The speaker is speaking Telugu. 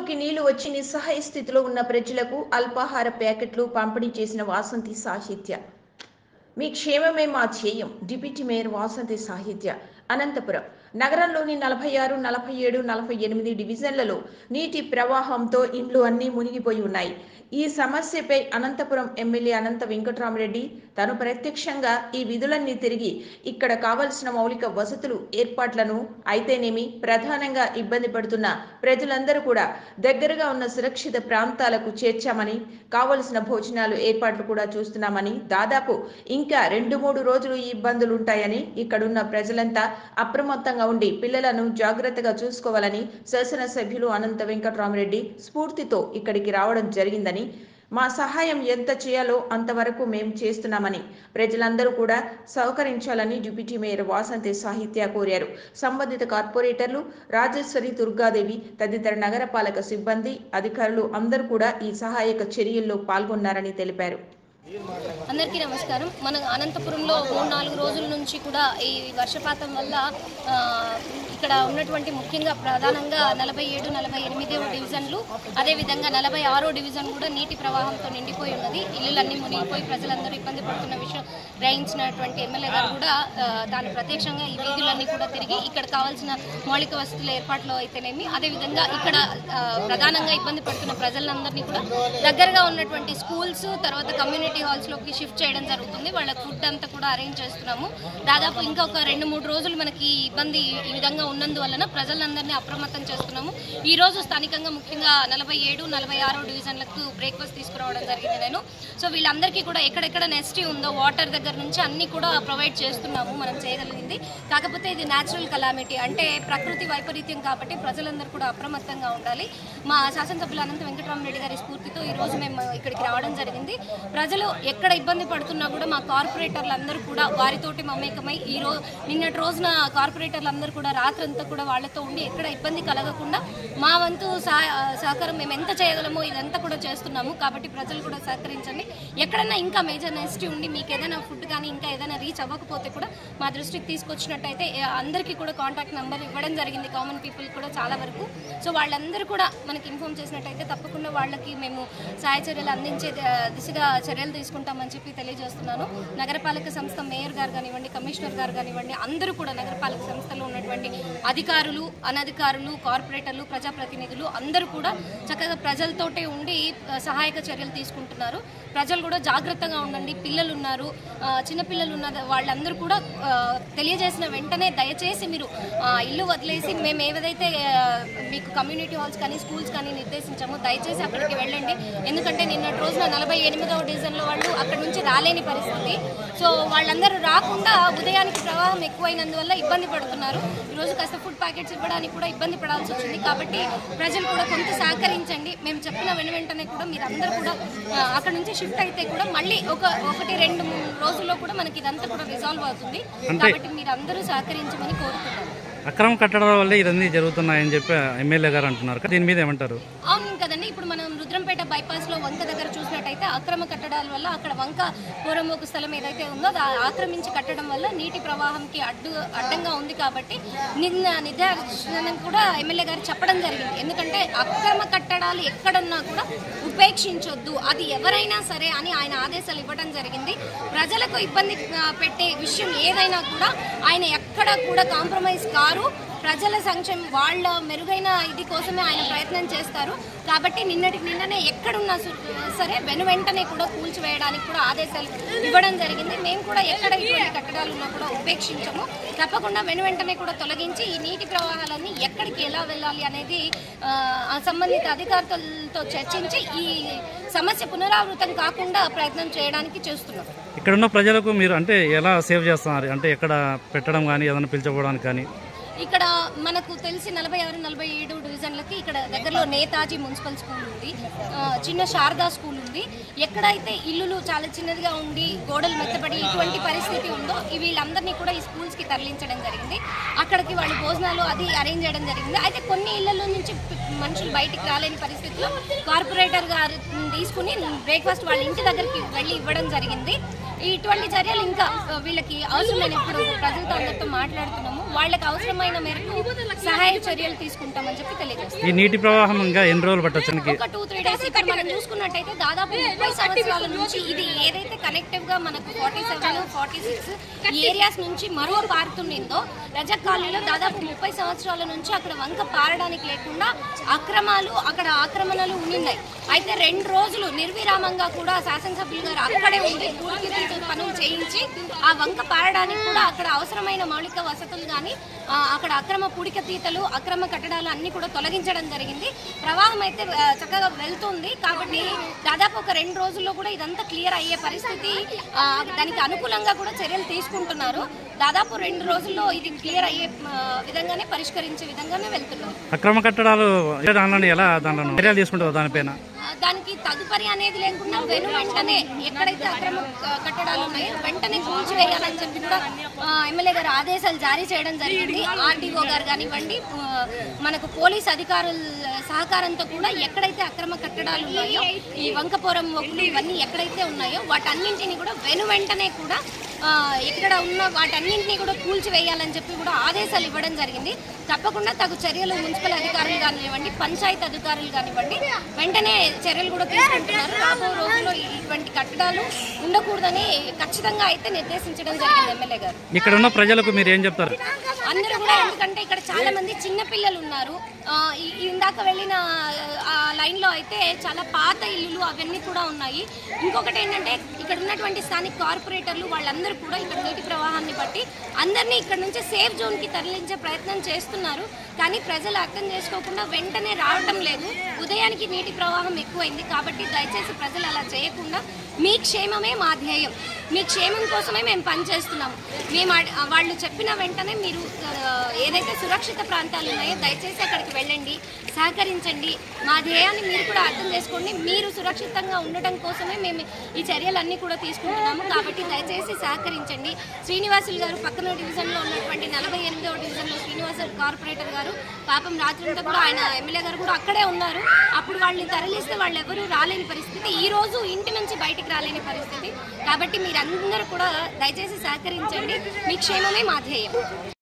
ఇంట్లోకి నీళ్లు వచ్చి నిస్సహాయ స్థితిలో ఉన్న ప్రజలకు అల్పాహార ప్యాకెట్లు పంపిణీ చేసిన వాసంతి సాహిత్య మీ క్షేమమే మా ధ్యేయం డిప్యూటీ మేయర్ వాసంతి సాహిత్య అనంతపురం నగరంలోని నలభై ఆరు నలభై ఏడు నలభై ఎనిమిది డివిజన్లలో నీటి ప్రవాహంతో ఇండ్లు అన్నీ మునిగిపోయి ఉన్నాయి ఈ సమస్యపై అనంతపురం ఎమ్మెల్యే అనంత వెంకట్రామరెడ్డి తను ప్రత్యక్షంగా ఈ విధులన్నీ తిరిగి ఇక్కడ కావలసిన మౌలిక వసతులు ఏర్పాట్లను అయితేనేమి ప్రధానంగా ఇబ్బంది పడుతున్న ప్రజలందరూ కూడా దగ్గరగా ఉన్న సురక్షిత ప్రాంతాలకు చేర్చామని కావలసిన భోజనాలు ఏర్పాట్లు కూడా చూస్తున్నామని దాదాపు ఇంకా రెండు మూడు రోజులు ఈ ఇబ్బందులు ఉంటాయని ఇక్కడున్న ప్రజలంతా అప్రమత్తంగా ఉండి పిల్లలను జాగ్రత్తగా చూసుకోవాలని శాసనసభ్యులు అనంత వెంకట్రామరెడ్డి స్ఫూర్తితో ఇక్కడికి రావడం జరిగిందని మా సహాయం ఎంత చేయాలో అంతవరకు మేము చేస్తున్నామని ప్రజలందరూ కూడా సహకరించాలని డిప్యూటీ మేయర్ వాసంతి సాహిత్య కోరారు సంబంధిత కార్పొరేటర్లు రాజేశ్వరి దుర్గాదేవి తదితర నగరపాలక సిబ్బంది అధికారులు అందరూ కూడా ఈ సహాయక చర్యల్లో పాల్గొన్నారని తెలిపారు అందరికీ నమస్కారం మన అనంతపురంలో మూడు నాలుగు రోజుల నుంచి కూడా ఈ వర్షపాతం వల్ల ఆ, ఇక్కడ ఉన్నటువంటి ముఖ్యంగా ప్రధానంగా నలభై ఏడు నలభై ఎనిమిదో డివిజన్లు అదేవిధంగా నలభై ఆరో డివిజన్ కూడా నీటి ప్రవాహంతో నిండిపోయి ఉన్నది ఇల్లులన్నీ మునిగిపోయి ప్రజలందరూ ఇబ్బంది పడుతున్న విషయం గ్రహించినటువంటి ఎమ్మెల్యే గారు కూడా ఆ, దాని ప్రత్యక్షంగా ఈ వీధులన్నీ కూడా తిరిగి ఇక్కడ కావాల్సిన మౌలిక వసతుల ఏర్పాట్లు అయితేనేమి అదేవిధంగా ఇక్కడ ఆ, ప్రధానంగా ఇబ్బంది పడుతున్న ప్రజలందరినీ కూడా దగ్గరగా ఉన్నటువంటి స్కూల్స్ తర్వాత కమ్యూనిటీ హాల్స్ లోకి షిఫ్ట్ చేయడం జరుగుతుంది వాళ్ళ ఫుడ్ అంతా కూడా అరేంజ్ చేస్తున్నాము దాదాపు ఇంకా ఒక రెండు మూడు రోజులు మనకి ఈ ఇబ్బంది ఈ విధంగా ఉన్నందువలన ప్రజలందరినీ అప్రమత్తం చేస్తున్నాము ఈ రోజు స్థానికంగా ముఖ్యంగా నలభై ఏడు నలభై ఆరో డివిజన్లకు బ్రేక్ఫాస్ట్ తీసుకురావడం జరిగింది నేను సో వీళ్ళందరికీ కూడా ఎక్కడెక్కడ నెస్టీ ఉందో వాటర్ దగ్గర నుంచి అన్ని కూడా ప్రొవైడ్ చేస్తున్నాము మనం చేయగలిగింది కాకపోతే ఇది న్యాచురల్ కలామిటీ అంటే ప్రకృతి వైపరీత్యం కాబట్టి ప్రజలందరూ కూడా అప్రమత్తంగా ఉండాలి మా శాసనసభ్యులు అనంత వెంకటరామరెడ్డి గారి స్ఫూర్తితో ఈ రోజు మేము ఇక్కడికి రావడం జరిగింది ప్రజలు ఎక్కడ ఇబ్బంది పడుతున్నా కూడా మా కార్పొరేటర్లు అందరూ కూడా వారితోటి మమేకమై ఈ రోజు నిన్నటి రోజున కార్పొరేటర్లు అందరూ కూడా రాత్రంతా కూడా వాళ్ళతో ఉండి ఎక్కడ ఇబ్బంది కలగకుండా మా వంతు సహ- సహకారం మేము ఎంత చేయగలమో ఇదంతా కూడా చేస్తున్నాము కాబట్టి ప్రజలు కూడా సహకరించండి ఎక్కడన్నా ఇంకా మేజర్ నెసిటీ ఉండి మీకు ఏదైనా ఫుడ్ కానీ ఇంకా ఏదైనా రీచ్ అవ్వకపోతే కూడా మా దృష్టికి తీసుకొచ్చినట్టయితే ఏ, అందరికీ కూడా కాంటాక్ట్ నెంబర్ ఇవ్వడం జరిగింది కామన్ పీపుల్ కూడా చాలా వరకు సో వాళ్ళందరూ కూడా మనకి ఇన్ఫామ్ చేసినట్టయితే తప్పకుండా వాళ్ళకి మేము సహాయ చర్యలు అందించే ద- దిశగా చర్యలు తీసుకుంటామని చెప్పి తెలియజేస్తున్నాను నగరపాలక సంస్థ మేయర్ గారు కానివ్వండి కమిషనర్ గారు కానివ్వండి అందరూ కూడా నగరపాలక సంస్థలో ఉన్నటువంటి అధికారులు అనధికారులు కార్పొరేటర్లు ప్రజాప్రతినిధులు అందరూ కూడా చక్కగా ప్రజలతోటే ఉండి ఆ, సహాయక చర్యలు తీసుకుంటున్నారు ప్రజలు కూడా జాగ్రత్తగా ఉండండి పిల్లలు ఉన్నారు ఆ, చిన్నపిల్లలు ఉన్న వాళ్ళందరూ కూడా ఆ, తెలియజేసిన వెంటనే దయచేసి మీరు ఆ, ఇల్లు వదిలేసి మేము ఏదైతే ఆ, మీకు కమ్యూనిటీ హాల్స్ కానీ స్కూల్స్ కానీ నిర్దేశించామో దయచేసి అక్కడికి వెళ్ళండి ఎందుకంటే నిన్నటి రోజున నలభై ఎనిమిదవ డివిజన్లో వాళ్ళు అక్కడ నుంచి రాలేని పరిస్థితి సో వాళ్ళందరూ రాకుండా ఉదయానికి ప్రవాహం ఎక్కువైనందువల్ల ఇబ్బంది పడుతున్నారు ఈరోజు కాస్త ఫుడ్ ప్యాకెట్స్ ఇవ్వడానికి కూడా ఇబ్బంది పడాల్సి వచ్చింది కాబట్టి ప్రజలు కూడా కొంత సహకరించండి మేము చెప్పిన వెను వెంటనే కూడా మీరు అందరూ కూడా ఆ, అక్కడ నుంచి షిఫ్ట్ అయితే కూడా మళ్ళీ ఒక ఒకటి రెండు మూడు రోజుల్లో కూడా మనకి ఇదంతా కూడా రిజాల్వ్ అవుతుంది కాబట్టి మీరు అందరూ సహకరించమని కోరుతున్నాను అక్రమ కట్టడాల వల్ల ఇదన్నీ జరుగుతున్నాయని చెప్పి ఎమ్మెల్యే గారు అంటున్నారు కదా, దీని మీద ఏమంటారు అవును కదండి ఇప్పుడు మనం రుద్రంపేట బైపాస్ లో వంక దగ్గర చూసినట్టయితే అక్రమ కట్టడాల వల్ల అక్కడ వంక పూర్వమోకు స్థలం ఏదైతే ఉందో అది ఆక్రమించి కట్టడం వల్ల నీటి ప్రవాహంకి అడ్డు అడ్డంగా ఉంది కాబట్టి నిన్న నిర్దేశనం కూడా ఎమ్మెల్యే గారు చెప్పడం జరిగింది ఎందుకంటే అక్రమ కట్టడాలు ఎక్కడున్నా కూడా ఉపేక్షించొద్దు అది ఎవరైనా సరే అని ఆయన ఆదేశాలు ఇవ్వడం జరిగింది ప్రజలకు ఇబ్బంది ఆ, పెట్టే విషయం ఏదైనా కూడా ఆయన ఎక్కడ కూడా కాంప్రమైజ్ కారు ప్రజల సంక్షేమం వాళ్ళ మెరుగైన ఇది కోసమే ఆయన ప్రయత్నం చేస్తారు కాబట్టి నిన్నటికి నిన్ననే ఎక్కడున్నా సు- సరే వెను వెంటనే కూడా కూల్చివేయడానికి కూడా ఆదేశాలు ఇవ్వడం జరిగింది మేము కూడా ఎక్కడ ఇటువంటి కట్టడాలు ఉన్నా కూడా ఉపేక్షించము తప్పకుండా వెను వెంటనే కూడా తొలగించి ఈ నీటి ప్రవాహాలన్నీ ఎక్కడికి ఎలా వెళ్ళాలి అనేది ఆ, ఆ సంబంధిత అధికారులతో చర్చించి ఈ సమస్య పునరావృతం కాకుండా ప్రయత్నం చేయడానికి చేస్తున్నాం ఇక్కడున్న ప్రజలకు మీరు అంటే ఎలా సేవ్ చేస్తున్నారు అంటే ఎక్కడ పెట్టడం కానీ ఏదైనా పిలిచిపోవడానికి కానీ ఇక్కడ మనకు తెలిసి నలభై ఆరు నలభై ఏడు డివిజన్లకి ఇక్కడ దగ్గరలో నేతాజీ మున్సిపల్ స్కూల్ ఉంది ఆ, చిన్న శారదా స్కూల్ ఉంది ఎక్కడైతే ఇల్లులు చాలా చిన్నదిగా ఉండి గోడలు మెత్తబడి ఇటువంటి పరిస్థితి ఉందో ఈ వీళ్ళందరినీ కూడా ఈ స్కూల్స్కి తరలించడం జరిగింది అక్కడికి వాళ్ళు భోజనాలు అది అరేంజ్ చేయడం జరిగింది అయితే కొన్ని ఇళ్లలో నుంచి పి- మనుషులు బయటికి రాలేని పరిస్థితిలో కార్పొరేటర్ గారు తీసుకుని బ్రేక్ఫాస్ట్ వాళ్ళ ఇంటి దగ్గరికి వెళ్ళి ఇవ్వడం జరిగింది ఇటువంటి చర్యలు ఇంకా ఆ, వీళ్ళకి అవసరమైన ఇప్పుడు ప్రజలతో అందరితో మాట్లాడుతున్నాము వాళ్ళకి అవసరమైన మేరకు సహాయ చర్యలు తీసుకుంటామని చెప్పి తెలియజేస్తాం ఈ నీటి ప్రవాహం ఇంకా ఎన్ని రోజులు పట్టొచ్చు ఒక టూ త్రీ డేస్ ఇక్కడ మనం చూసుకున్నట్టయితే దాదాపు ముప్పై సంవత్సరాల నుంచి ఇది ఏదైతే కనెక్టివ్ గా మనకు ఫార్టీ సెవెన్ ఫార్టీ సిక్స్ ఈ ఏరియాస్ నుంచి మరో పారుతుండిందో రజక్ కాలనీలో దాదాపు ముప్పై సంవత్సరాల నుంచి అక్కడ వంక పారడానికి లేకుండా అక్రమాలు అక్కడ ఆక్రమణలు ఉన్నాయి అయితే రెండు రోజులు నిర్విరామంగా కూడా శాసనసభ్యులు గారు అక్కడే ఉండి పూర్తి రీతిలో పనులు చేయించి ఆ వంక పారడానికి కూడా అక్కడ అవసరమైన మౌలిక వసతులు కానీ అక్కడ అక్రమ పూడిక తీతలు అక్రమ కట్టడాలు అన్ని కూడా తొలగించడం జరిగింది ప్రవాహం అయితే ఆ, చక్కగా వెళ్తుంది కాబట్టి దాదాపు ఒక రెండు రోజుల్లో కూడా ఇదంతా క్లియర్ అయ్యే పరిస్థితి ఆ, దానికి అనుకూలంగా కూడా చర్యలు తీసుకుంటున్నారు దాదాపు రెండు రోజుల్లో ఇది క్లియర్ అయ్యే ఆ, విధంగానే పరిష్కరించే విధంగానే వెళ్తున్నారు అక్రమ కట్టడాలు దానిలో ఎలా దానిలో చర్యలు తీసుకుంటారు దానిపైన ఆ, దానికి తదుపరి అనేది లేకుండా వెను వెంటనే ఎక్కడైతే అక్రమ క- కట్టడాలు ఉన్నాయో వెంటనే కూల్చివేయాలని చెప్పి కూడా ఆ, ఎమ్మెల్యే గారు ఆదేశాలు జారీ చేయడం జరిగింది ఆర్డీఓ గారు కానివ్వండి ఆ, మనకు పోలీస్ అధికారుల సహకారంతో కూడా ఎక్కడైతే అక్రమ కట్టడాలు ఉన్నాయో ఈ వంకపోరం ఒక్కులు ఇవన్నీ ఎక్కడైతే ఉన్నాయో వాటన్నింటినీ కూడా వెను వెంటనే కూడా ఆ, ఇక్కడ ఉన్న వాటన్నింటినీ కూడా కూల్చివేయాలని చెప్పి కూడా ఆదేశాలు ఇవ్వడం జరిగింది తప్పకుండా తగు చర్యలు మున్సిపల్ అధికారులు కానివ్వండి పంచాయతీ అధికారులు కానివ్వండి వెంటనే చర్యలు కూడా తీసుకుంటున్నారు రాబో రోజుల్లో ఇటువంటి కట్టడాలు ఉండకూడదని ఖచ్చితంగా అయితే నిర్దేశించడం జరిగింది ఎమ్మెల్యే గారు ఇక్కడ ఉన్న ప్రజలకు మీరు ఏం చెప్తారు అందరూ కూడా ఎందుకంటే ఇక్కడ చాలా మంది చిన్న పిల్లలు ఉన్నారు ఆ, ఈ- ఇందాక వెళ్ళిన ఆ లైన్ లో అయితే చాలా పాత ఇల్లులు అవన్నీ కూడా ఉన్నాయి ఇంకొకటి ఏంటంటే ఇక్కడ ఉన్నటువంటి స్థానిక కార్పొరేటర్లు వాళ్ళందరూ కూడా ఇక్కడ నీటి ప్రవాహాన్ని బట్టి అందరినీ ఇక్కడ నుంచి సేఫ్ జోన్ కి తరలించే ప్రయత్నం చేస్తున్నారు కానీ ప్రజలు అర్థం చేసుకోకుండా వెంటనే రావటం లేదు ఉదయానికి నీటి ప్రవాహం ఎక్కువైంది కాబట్టి దయచేసి ప్రజలు అలా చేయకుండా మీ క్షేమమే మా ధ్యేయం మీ క్షేమం కోసమే మేము పనిచేస్తున్నాము మేము అడ్- వాళ్ళు చెప్పిన వెంటనే మీరు ఆ, ఏదైతే సురక్షిత ప్రాంతాలు ఉన్నాయో దయచేసి అక్కడికి వెళ్ళండి సహకరించండి మా ధ్యేయాన్ని మీరు కూడా అర్థం చేసుకోండి మీరు సురక్షితంగా ఉండటం కోసమే మేము ఈ చర్యలన్నీ కూడా తీసుకుంటున్నాము కాబట్టి దయచేసి సహకరించండి శ్రీనివాసులు గారు పక్కన డివిజన్లో ఉన్నటువంటి నలభై ఎనిమిదవ డివిజన్లో శ్రీనివాస కార్పొరేటర్ గారు పాపం రాత్రంతా కూడా ఆయన ఎమ్మెల్యే గారు కూడా అక్కడే ఉన్నారు అప్పుడు వాళ్ళని తరలిస్తే వాళ్ళు ఎవరు రాలేని పరిస్థితి ఈ రోజు ఇంటి నుంచి బయటికి రాలేని పరిస్థితి కాబట్టి మీరందరూ కూడా దయచేసి సహకరించండి మీ క్షేమమే మా ధ్యేయం